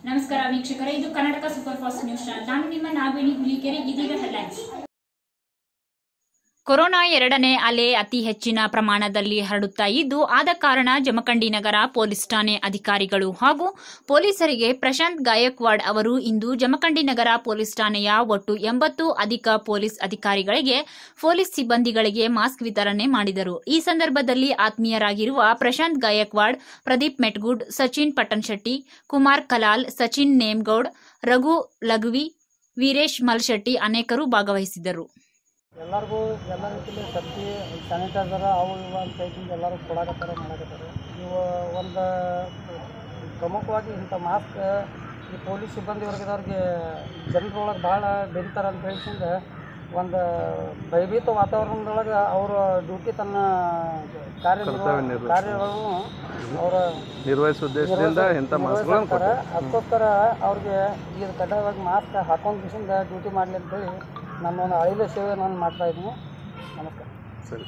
ನಮಸ್ಕಾರ ವೀಕ್ಷಕರೇ ಇದು Karnataka super fast news channel ನಾನು ನಿಮ್ಮ ನಾಗವೇಣಿ ಹುಲಿಕೆರೆ ಇದೀಗ ಹೆಡ್ಲೈನ್ಸ್ ಕೊರೋನಾ ಎರಡನೇ ಅಲೆ ಅತಿ ಹೆಚ್ಚಿನ ಪ್ರಮಾಣದಲ್ಲಿ ಹರಡುತ್ತಾ ಇದ್ದು ಆದ ಕಾರಣ ಜಮಖಂಡಿ ನಗರ ಪೊಲೀಸ್ ಠಾಣೆ ಅಧಿಕಾರಿಗಳು ಹಾಗೂ ಪೊಲೀಸರಿಗೆ ಪ್ರಶಾಂತ್ ಗಾಯಕ್ವಾಡ್ ಅವರು ಇಂದು ಜಮಖಂಡಿ ನಗರ ಪೊಲೀಸ್ ಠಾಣೆಯ ಒಟ್ಟು ಎಂಬತ್ತು ಅಧಿಕ ಪೊಲೀಸ್ ಅಧಿಕಾರಿಗಳಿಗೆ ಪೊಲೀಸ್ ಸಿಬ್ಬಂದಿಗಳಿಗೆ ಮಾಸ್ಕ್ ವಿತರಣೆ ಮಾಡಿದರು ಈ ಸಂದರ್ಭದಲ್ಲಿ ಆತ್ಮೀಯರಾಗಿರುವ ಪ್ರಶಾಂತ್ ಗಾಯಕ್ವಾಡ್ ಪ್ರದೀಪ್ ಮೆಟ್ಗುಡ್ ಸಚಿನ್ ಪಟ್ಟಣಶೆಟ್ಟಿ ಕುಮಾರ್ ಕಲಾಲ್ ಸಚಿನ್ ನೇಮ್ಗೌಡ್ ರಘು ಲಘವಿ ವೀರೇಶ್ ಮಲ್ಶೆಟ್ಟಿ ಅನೇಕರು ಭಾಗವಹಿಸಿದ್ದರು ಎಲ್ಲರಿಗೂ ಎಲ್ಲ ರೀತಿಯಲ್ಲಿ ಸಬ್ಜಿ ಸ್ಯಾನಿಟೈಸರ್ ಅವು ಇವು ಅಂತ ಹೇಳ್ಕೊಂಡು ಎಲ್ಲರೂ ಕೊಡಾಕತ್ತಾರ ಮಾಡಕತ್ತಾರ ಇವು ಒಂದು ಪ್ರಮುಖವಾಗಿ ಇಂಥ ಮಾಸ್ಕ್ ಈ ಪೊಲೀಸ್ ಸಿಬ್ಬಂದಿ ವರ್ಗದವ್ರಿಗೆ ಜನರೊಳಗೆ ಭಾಳ ಬೆರಿತಾರೆ ಅಂತ ಹೇಳ್ಕೊಂಡು ಒಂದು ಭಯಭೀತ ವಾತಾವರಣದೊಳಗೆ ಅವರು ಡ್ಯೂಟಿ ತನ್ನ ಕಾರ್ಯ ಕಾರ್ಯಗಳನ್ನು ಅವರ ನಿರ್ವಹಿಸುವ ಉದ್ದೇಶದಿಂದ ಇಂಥ ಮಾಸ್ಕ್ಗಳನ್ನು ನಿರ್ವಹಿಸ್ತಾರೆ ಅದಕ್ಕೋಸ್ಕರ ಅವ್ರಿಗೆ ಈಗ ಕಡ್ಡಾಯವಾಗಿ ಮಾಸ್ಕ್ ಹಾಕೊಂಡು ಕಿಸಿಂದ ಡ್ಯೂಟಿ ಮಾಡಲಿ ಅಂತೇಳಿ ನನ್ನ ಒಂದು ಅಳಿದ ಸೇವೆ ನಾನು ಮಾಡ್ತಾ ಇದ್ದೀನಿ ನಮಸ್ಕಾರ ಸರಿ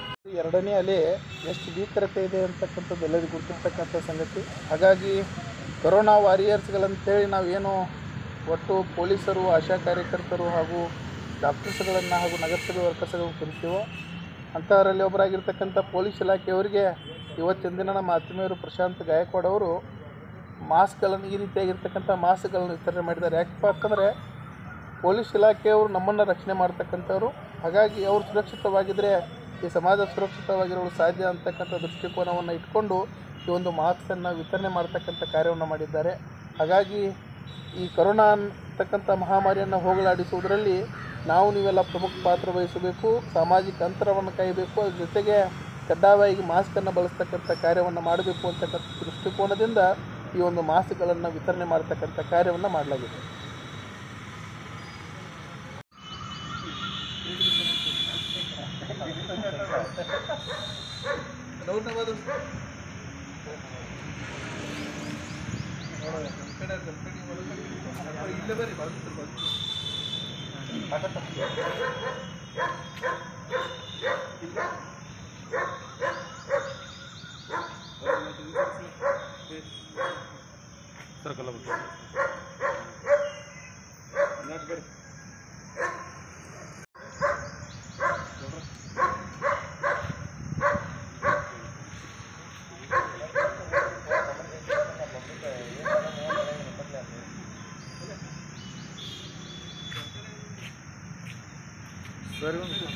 ಎರಡನೇ ಅಲೆ ಎಷ್ಟು ಭೀಕರತೆ ಇದೆ ಅಂತಕ್ಕಂಥದ್ದು ಎಲ್ಲರಿಗೂ ಗುರುತಿರ್ತಕ್ಕಂಥ ಸಂಗತಿ ಹಾಗಾಗಿ ಕೊರೋನಾ ವಾರಿಯರ್ಸ್ಗಳಂತೇಳಿ ನಾವೇನು ಒಟ್ಟು ಪೊಲೀಸರು ಆಶಾ ಕಾರ್ಯಕರ್ತರು ಹಾಗೂ ಡಾಕ್ಟರ್ಸ್ಗಳನ್ನು ಹಾಗೂ ನಗರಸಭೆ ವರ್ಕರ್ಸ್ಗಳನ್ನು ಕರಿತೀವೋ ಅಂಥವರಲ್ಲಿ ಒಬ್ಬರಾಗಿರ್ತಕ್ಕಂಥ ಪೊಲೀಸ್ ಇಲಾಖೆಯವರಿಗೆ ಇವತ್ತಿನ ದಿನ ನಮ್ಮ ಆತ್ಮೀಯರು ಪ್ರಶಾಂತ್ ಗಾಯಕ್ವಾಡ್ ಅವರು ಮಾಸ್ಕ್ಗಳನ್ನು ಈ ರೀತಿಯಾಗಿರ್ತಕ್ಕಂಥ ಮಾಸ್ಕ್ಗಳನ್ನು ವಿತರಣೆ ಮಾಡಿದ್ದಾರೆ ಯಾಕಪ್ಪ ಅಂತಂದರೆ ಪೊಲೀಸ್ ಇಲಾಖೆಯವರು ನಮ್ಮನ್ನು ರಕ್ಷಣೆ ಮಾಡ್ತಕ್ಕಂಥವ್ರು ಹಾಗಾಗಿ ಅವರು ಸುರಕ್ಷಿತವಾಗಿದ್ದರೆ ಈ ಸಮಾಜ ಸುರಕ್ಷಿತವಾಗಿರಲು ಸಾಧ್ಯ ಅಂತಕ್ಕಂಥ ದೃಷ್ಟಿಕೋನವನ್ನು ಇಟ್ಕೊಂಡು ಈ ಒಂದು ಮಾಸ್ಕನ್ನು ವಿತರಣೆ ಮಾಡ್ತಕ್ಕಂಥ ಕಾರ್ಯವನ್ನು ಮಾಡಿದ್ದಾರೆ ಹಾಗಾಗಿ ಈ ಕೊರೋನಾ ಅಂತಕ್ಕಂಥ ಮಹಾಮಾರಿಯನ್ನು ಹೋಗಲಾಡಿಸುವುದರಲ್ಲಿ ನಾವು ನೀವೆಲ್ಲ ಪ್ರಮುಖ ಪಾತ್ರ ವಹಿಸಬೇಕು ಸಾಮಾಜಿಕ ಅಂತರವನ್ನು ಕಾಯಬೇಕು ಅದ್ರ ಜೊತೆಗೆ ಕಡ್ಡಾಯವಾಗಿ ಮಾಸ್ಕನ್ನು ಬಳಸ್ತಕ್ಕಂಥ ಕಾರ್ಯವನ್ನು ಮಾಡಬೇಕು ಅಂತಕ್ಕಂಥ ದೃಷ್ಟಿಕೋನದಿಂದ ಈ ಒಂದು ಮಾಸ್ಕ್ಗಳನ್ನು ವಿತರಣೆ ಮಾಡ್ತಕ್ಕಂಥ ಕಾರ್ಯವನ್ನು ಮಾಡಲಾಗಿದೆ ಸರಿ